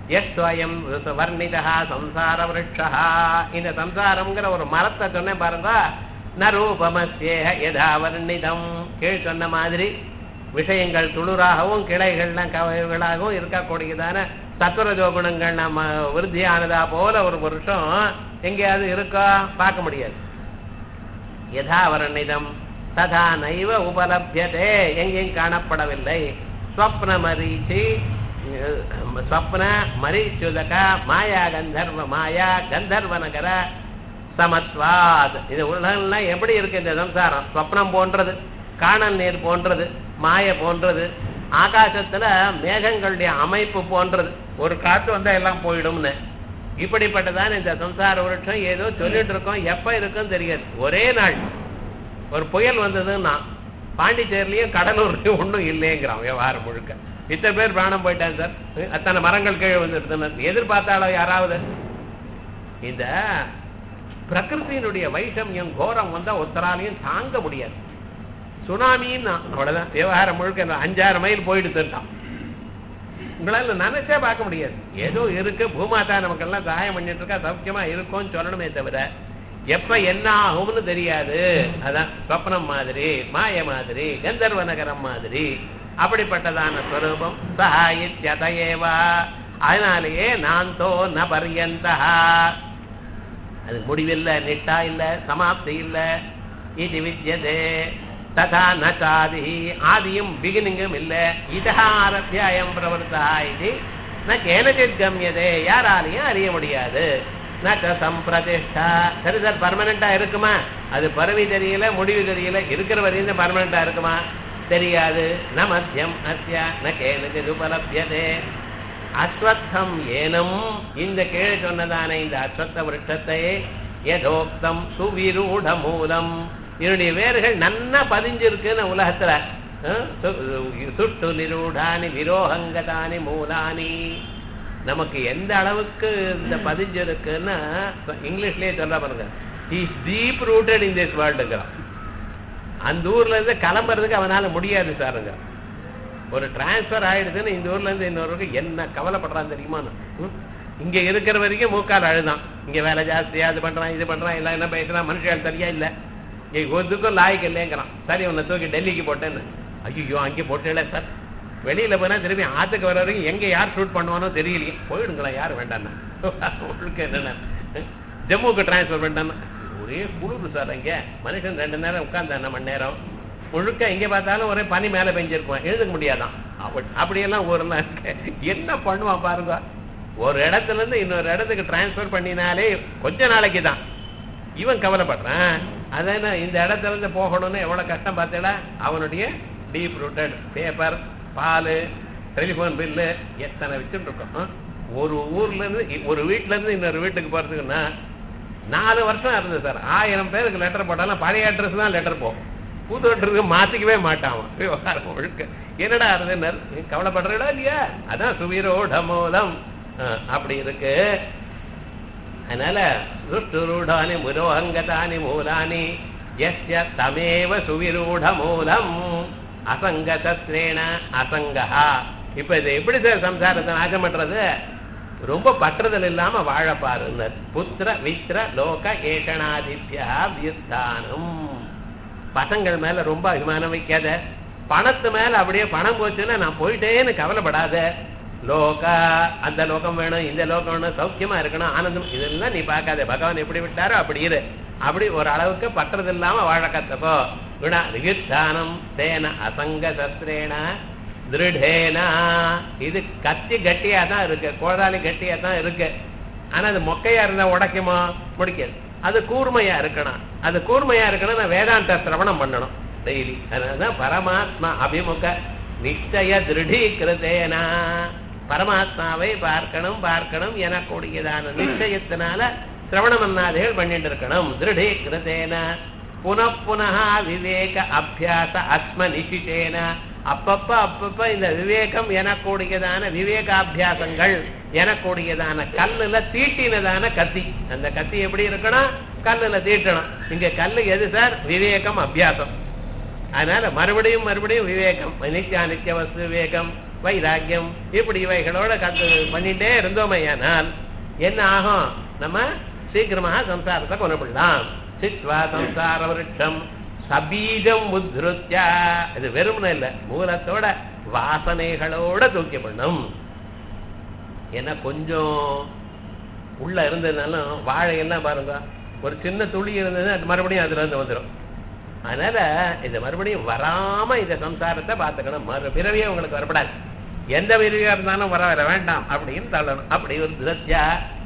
எஸ்வயம் வர்ணிதா சம்சார விருட்சா இந்த சம்சாரம்ங்கிற ஒரு மரத்தை சொன்னேன் பாருங்க நரூபமஸ்யேக யதா வர்ணிதம் கீழ் சொன்ன மாதிரி விஷயங்கள் துளுராகவும் கிளைகள்லாம் கவைகளாகவும் இருக்கக்கூடியதான சத்துவரஜோ குணங்கள் நம்ம விருத்தியானதா போல ஒரு வருஷம் எங்கேயாவது இருக்கா பார்க்க முடியாது யதா வர்ணிதம் ததா நைவ உபலபியதே எங்கேயும் காணப்படவில்லை ஸ்வப்ன மரீச்சி ஸ்வப்ன மரீச்சுதக மாயா கந்தர்வ மாயா கந்தர்வ நகர சமத்வாத் இது உலகம்லாம் எப்படி இருக்கு இந்த சம்சாரம் ஸ்வப்னம் போன்றது காணல் நீர் போன்றது மாய போன்றது ஆகாசத்துல மேகங்களுடைய அமைப்பு போன்றது ஒரு காத்து வந்தா எல்லாம் போயிடும்னு இப்படிப்பட்டதான் இந்த சம்சார விருட்சம் ஏதோ சொல்லிட்டு இருக்கோம் எப்ப இருக்குன்னு தெரியாது ஒரே நாள் ஒரு புயல் வந்ததுன்னா பாண்டிச்சேரிலையும் கடலூர்லயும் ஒண்ணும் இல்லைங்கிறான் விவகாரம் முழுக்க இத்தனை பேர் பிராணம் போயிட்டாங்க சார் அத்தனை மரங்கள் கீழே வந்துடுதுன்னு எதிர்பார்த்தாலோ யாராவது இந்த பிரகிருத்தினுடைய வைஷமியம் கோரம் வந்தா ஒருத்தராலையும் தாங்க முடியாது சுனாமின்னு அவ்வளவுதான் விவகாரம் முழுக்க அஞ்சாறு மைல் போயிட்டு தட்டான் உங்களால நினைச்சே பார்க்க முடியாது ஏதோ இருக்கு பூமாதா நமக்கெல்லாம் சகாயம் பண்ணிட்டு இருக்கா சௌக்கியமா இருக்கும்னு சொல்லணுமே தவிர எப்ப என்ன ஆகும்னு தெரியாது அதான் சொப்னம் மாதிரி மாய மாதிரி கந்தர்வ நகரம் மாதிரி அப்படிப்பட்டதான ஸ்வரூபம் சஹாயித்யதேவா அதனாலேயே நான் தோ ந பர்யந்தா அது முடிவில்லை நிட்டா இல்ல சமாப்தி இல்ல இது வித்யதே ததா நாதி ஆதியும் பிகினிங்கும் இல்ல இதா ஆரத்தியாயம் பிரவர்த்தா இது ந கேனச்சித் கம்யதே யாராலையும் அறிய முடியாது ந சம்பிரதிஷ்டா சரி சார் பர்மனண்டா இருக்குமா அது பரவி தெரியல முடிவு தெரியல இருக்கிற வரையும் பர்மனண்டா இருக்குமா தெரியாது ந மத்தியம் அஸ்ய ந கேனச்சித் உபலபியதே அஸ்வத்தம் ஏனம் இந்த கீழே சொன்னதான இந்த அஸ்வத்த விருட்சத்தை யதோக்தம் சுவிரூட மூலம் இதனுடைய வேர்கள் நன்னா பதிஞ்சிருக்குன்னு உலகத்துல சுட்டு நிரூடானி விரோகங்கதானி மூலானி நமக்கு எந்த அளவுக்கு இந்த பதிஞ்சிருக்குன்னா இங்கிலீஷ்லயே சொல்ல பாருங்க is deep rooted in this வேர்ல்டுங்கிறான் அந்த ஊர்ல இருந்து கிளம்புறதுக்கு அவனால முடியாது சாருங்க ஒரு டிரான்ஸ்பர் ஆயிடுதுன்னு இந்த ஊர்ல இருந்து இன்னொருக்கு என்ன கவலைப்படுறான் தெரியுமா இங்க இருக்கிற வரைக்கும் மூக்கால் அழுதான் இங்க வேலை ஜாஸ்தியா அது பண்றான் இது பண்றான் எல்லாம் என்ன பேசுறான் மனுஷன் சரியா இல்ல இங்க ஒதுக்கும் லாய்க்கு இல்லைங்கிறான் சரி உன்னை தூக்கி டெல்லிக்கு போட்டேன்னு ஐயோ அங்கே போட்டேல சார் வெளியில போனா திரும்பி ஆத்துக்கு வர வரைக்கும் எங்க யார் ஷூட் பண்ணுவானோ தெரியலையே போயிடுங்களா யார் வேண்டாம்னா உங்களுக்கு என்னென்ன ஜம்முக்கு டிரான்ஸ்பர் பண்ணிட்டான்னா ஒரே குளிர் சார் அங்க மனுஷன் ரெண்டு நேரம் உட்கார்ந்து என்ன மணி நேரம் முழுக்க எங்க பார்த்தாலும் ஒரே பனி மேல பெஞ்சிருக்கும் எழுதுக்க முடியாதான் அப்படியெல்லாம் ஊர்லாம் இருக்கு என்ன பண்ணுவான் பாருங்க ஒரு இடத்துல இருந்து இன்னொரு இடத்துக்கு டிரான்ஸ்பர் பண்ணினாலே கொஞ்ச நாளைக்கு தான் இவன் கவலைப்படுறான் அதான இந்த இடத்துல இருந்து போகணும்னு எவ்வளவு கஷ்டம் பார்த்தேடா அவனுடைய டீப் ரூட்டட் பேப்பர் பால் டெலிஃபோன் பில்லு எத்தனை வச்சுட்டு இருக்கோம் ஒரு ஊர்ல இருந்து ஒரு வீட்டுல இருந்து இன்னொரு வீட்டுக்கு போறதுக்குன்னா நாலு வருஷம் இருந்தது சார் ஆயிரம் பேருக்கு லெட்டர் போட்டாலும் பழைய அட்ரஸ் தான் லெட்டர் போகும் புது அட்ரஸுக்கு மாத்திக்கவே மாட்டான் விவகாரம் முழுக்க என்னடா இருந்தனர் கவலைப்படுறா இல்லையா அதான் சுவீரோட மூலம் அப்படி இருக்கு அதனால சுஷ்டுரூடானி முரோஹங்கதானி மூலானி எஸ்ய தமேவ சுவிரூட மூலம் அசங்கசத்ரேண அசங்கஹா இப்ப இது எப்படி சார் சம்சாரத்தை நாசம் பண்றது ரொம்ப பற்றுதல் இல்லாம வாழ பாருங்க புத்திர வித்ர லோக ஏஷனாதித்யா வியுத்தானம் பசங்கள் மேல ரொம்ப அபிமானம் வைக்காத பணத்து மேல அப்படியே பணம் போச்சுன்னா நான் போயிட்டேன்னு கவலைப்படாத லோகா அந்த லோகம் வேணும் இந்த லோகம் வேணும் சௌக்கியமா இருக்கணும் ஆனந்தம் இதெல்லாம் நீ பார்க்காத பகவான் எப்படி விட்டாரோ அப்படி இரு அப்படி ஒரு அளவுக்கு பற்றது இல்லாம வாழ கத்தப்போ குணா வியுத்தானம் தேன அசங்க சஸ்திரேன திருடேனா இது கத்தி கட்டியா தான் இருக்கு கோடாலி கட்டியா தான் இருக்கு ஆனா அது மொக்கையா இருந்தா உடைக்குமா முடிக்காது அது கூர்மையா இருக்கணும் அது கூர்மையா இருக்கணும் நான் வேதாந்த சிரவணம் பண்ணணும் டெய்லி அதனாலதான் பரமாத்மா அபிமுக நிச்சய திருடீகிருதேனா பரமாத்மாவை பார்க்கணும் பார்க்கணும் எனக்கூடியதான நிச்சயத்தினால சிரவணமன்னாதிகள் பண்ணிட்டு இருக்கணும் திருடீகிருதேன புனப்புனः விவேக அபியாச அஸ்ம நிஷிதேன அப்பப்ப அப்பப்ப இந்த விவேகம் எனக்கூடியதான விவேகாபியாசங்கள் எனக்கூடியதான கல்லுல தீட்டினதான கத்தி அந்த கத்தி எப்படி இருக்கணும் கல்லுல தீட்டணும் இங்க கல்லு எது சார் விவேகம் அபியாசம் அதனால மறுபடியும் மறுபடியும் விவேகம் நித்திய நித்திய வஸ்து விவேகம் வைராக்கியம் இப்படி இவைகளோட கத்து பண்ணிட்டே இருந்தோமையானால் என்ன ஆகும் நம்ம சீக்கிரமாக சம்சாரத்தை கொண்டுபிடலாம் சித்வா சம்சார விருட்சம் சபீஜம் உத்ருத்யா இது வெறுமனே இல்ல மூலத்தோட வாசனைகளோட தூக்கி பண்ணும் ஏன்னா கொஞ்சம் உள்ள இருந்ததுனாலும் வாழையெல்லாம் பாருங்க ஒரு சின்ன துளி இருந்ததுன்னா அது மறுபடியும் அதுல இருந்து வந்துடும் அதனால இது மறுபடியும் வராம இந்த சம்சாரத்தை பார்த்துக்கணும் மறு பிறவியே உங்களுக்கு வரப்படாது எந்த பிறவியா இருந்தாலும் வர வர வேண்டாம் அப்படின்னு தள்ளணும் அப்படி ஒரு சத்யா